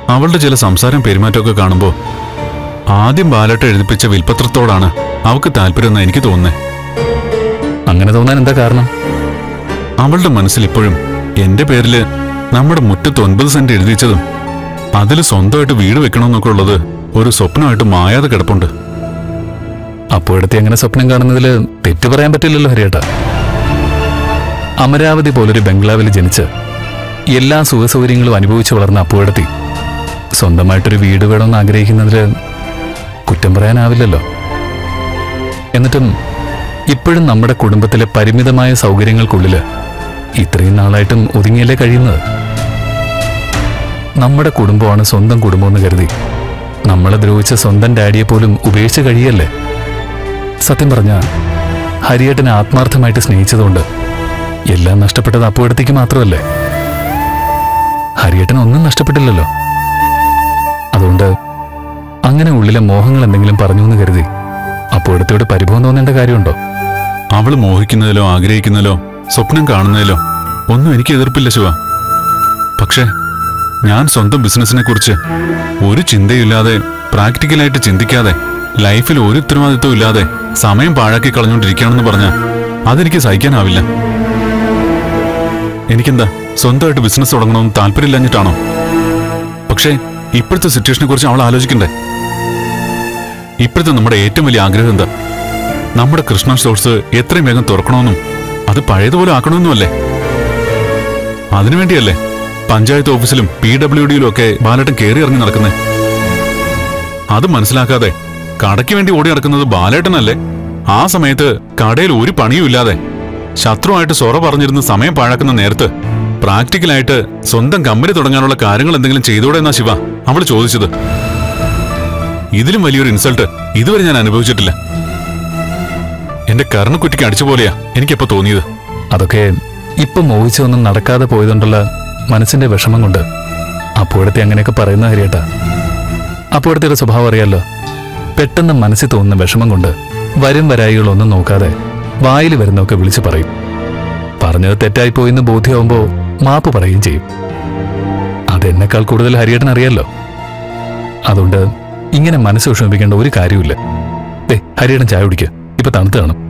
അവളുടെ ചില സംസാരം പെരുമാറ്റമൊക്കെ കാണുമ്പോൾ ആദ്യം ബാലട്ട് എഴുതിപ്പിച്ച വിൽപത്രത്തോടാണ് അവൾക്ക് താല്പര്യമെന്ന് എനിക്ക് തോന്നുന്നത് അങ്ങനെ തോന്നാൻ എന്താ കാരണം അവളുടെ മനസ്സിൽ ഇപ്പോഴും എന്റെ പേരില് നമ്മുടെ മുറ്റത്ത് ഒൻപത് സെന്റ് എഴുതിച്ചതും അതിൽ സ്വന്തമായിട്ട് വീട് വെക്കണമെന്നൊക്കെ ഉള്ളത് ഒരു സ്വപ്നമായിട്ട് മായാതെ കിടപ്പുണ്ട് അപ്പോഴത്തെ അങ്ങനെ സ്വപ്നം കാണുന്നതിൽ തെറ്റു പറയാൻ പറ്റില്ലല്ലോ ഹരിയേട്ട അമരാവതി പോലൊരു ബംഗ്ലാവിൽ ജനിച്ച് എല്ലാ സുഖസൗകര്യങ്ങളും അനുഭവിച്ചു വളർന്ന അപ്പോഴത്തി സ്വന്തമായിട്ടൊരു വീട് വേണമെന്ന് ആഗ്രഹിക്കുന്നതിൽ കുറ്റം പറയാനാവില്ലല്ലോ എന്നിട്ടും ഇപ്പോഴും നമ്മുടെ കുടുംബത്തിലെ പരിമിതമായ സൗകര്യങ്ങൾക്കുള്ളിൽ ഇത്രയും നാളായിട്ടും ഒതുങ്ങിയല്ലേ കഴിയുന്നത് നമ്മുടെ കുടുംബമാണ് സ്വന്തം കുടുംബമെന്ന് കരുതി നമ്മളെ ദ്രോഹിച്ച സ്വന്തം ഡാഡിയെ പോലും ഉപേക്ഷിച്ച് കഴിയല്ലേ സത്യം പറഞ്ഞ ഹരിയേട്ടനെ ആത്മാർത്ഥമായിട്ട് സ്നേഹിച്ചതുകൊണ്ട് എല്ലാം നഷ്ടപ്പെട്ടത് അപ്പോഴത്തേക്ക് മാത്രമല്ലേ ഹരിയേട്ടൻ ഒന്നും നഷ്ടപ്പെട്ടില്ലല്ലോ അതുകൊണ്ട് അങ്ങനെ ഉള്ളിലെ മോഹങ്ങൾ എന്തെങ്കിലും പറഞ്ഞു എന്ന് കരുതി അപ്പോഴത്തോട് പരിഭവം തോന്നേണ്ട കാര്യമുണ്ടോ അവള് മോഹിക്കുന്നതിലോ ആഗ്രഹിക്കുന്നതിലോ സ്വപ്നം കാണുന്നതിലോ ഒന്നും എനിക്ക് എതിർപ്പില്ല ശിവ പക്ഷേ ഞാൻ സ്വന്തം ബിസിനസിനെ കുറിച്ച് ഒരു ചിന്തയില്ലാതെ പ്രാക്ടിക്കലായിട്ട് ചിന്തിക്കാതെ ലൈഫിൽ ഒരു ഉത്തരവാദിത്വം ഇല്ലാതെ സമയം പാഴാക്കി കളഞ്ഞുകൊണ്ടിരിക്കുകയാണെന്ന് പറഞ്ഞാൽ അതെനിക്ക് സഹിക്കാനാവില്ല എനിക്കെന്താ സ്വന്തമായിട്ട് ബിസിനസ് തുടങ്ങണമെന്ന് താല്പര്യമില്ലഞ്ഞിട്ടാണോ പക്ഷേ ഇപ്പോഴത്തെ സിറ്റുവേഷനെ കുറിച്ച് അവൾ ആലോചിക്കണ്ടേ ഇപ്പോഴത്തെ നമ്മുടെ ഏറ്റവും വലിയ ആഗ്രഹം എന്താ നമ്മുടെ കൃഷ്ണ സ്റ്റോഴ്സ് എത്രയും വേഗം തുറക്കണമെന്നും അത് പഴയതുപോലെ ആക്കണമെന്നും അല്ലേ അതിനുവേണ്ടിയല്ലേ പഞ്ചായത്ത് ഓഫീസിലും പി ഡബ്ല്യു ഡിയിലും ഒക്കെ ബാലേട്ടൻ കയറി ഇറങ്ങി നടക്കുന്നേ അത് മനസ്സിലാക്കാതെ കടയ്ക്ക് വേണ്ടി ഓടി നടക്കുന്നത് ബാലേട്ടനല്ലേ ആ സമയത്ത് കടയിൽ ഒരു പണിയും ഇല്ലാതെ ശത്രുവായിട്ട് സൊറ പറഞ്ഞിരുന്ന് സമയം പാഴാക്കുന്ന നേരത്ത് പ്രാക്ടിക്കലായിട്ട് സ്വന്തം കമ്പനി തുടങ്ങാനുള്ള കാര്യങ്ങൾ എന്തെങ്കിലും ചെയ്തോടെ എന്നാ ശിവ അവൾ ചോദിച്ചത് ഇതിലും വലിയൊരു ഇൻസൾട്ട് ഇതുവരെ ഞാൻ അനുഭവിച്ചിട്ടില്ല എന്റെ കർണക്കുറ്റിക്ക് അടിച്ച പോലെയാ എനിക്കപ്പോ തോന്നിയത് അതൊക്കെ ഇപ്പൊ മോഹിച്ചൊന്നും നടക്കാതെ പോയതുകൊണ്ടുള്ള മനസ്സിന്റെ വിഷമം കൊണ്ട് അപ്പോഴത്തെ അങ്ങനെയൊക്കെ പറയുന്ന ഹരിയേട്ട അപ്പോഴത്തെ ഒരു സ്വഭാവം അറിയാലോ പെട്ടെന്ന് മനസ്സിൽ തോന്നുന്ന വിഷമം കൊണ്ട് വരും വരായികളൊന്നും നോക്കാതെ വായിൽ വരുന്നൊക്കെ വിളിച്ചു പറയും പറഞ്ഞത് തെറ്റായിപ്പോയെന്ന് ബോധ്യമാവുമ്പോൾ മാപ്പ് പറയുകയും ചെയ്യും അതെന്നെക്കാൾ കൂടുതൽ ഹരിയേട്ടൻ അറിയാലോ അതുകൊണ്ട് ഇങ്ങനെ മനസ്സ് വിഷമിപ്പിക്കേണ്ട ഒരു കാര്യമില്ല ദേ ഹരിയേട്ടൻ ചായ കുടിക്കുക ഇപ്പൊ തണുത്ത് കാണും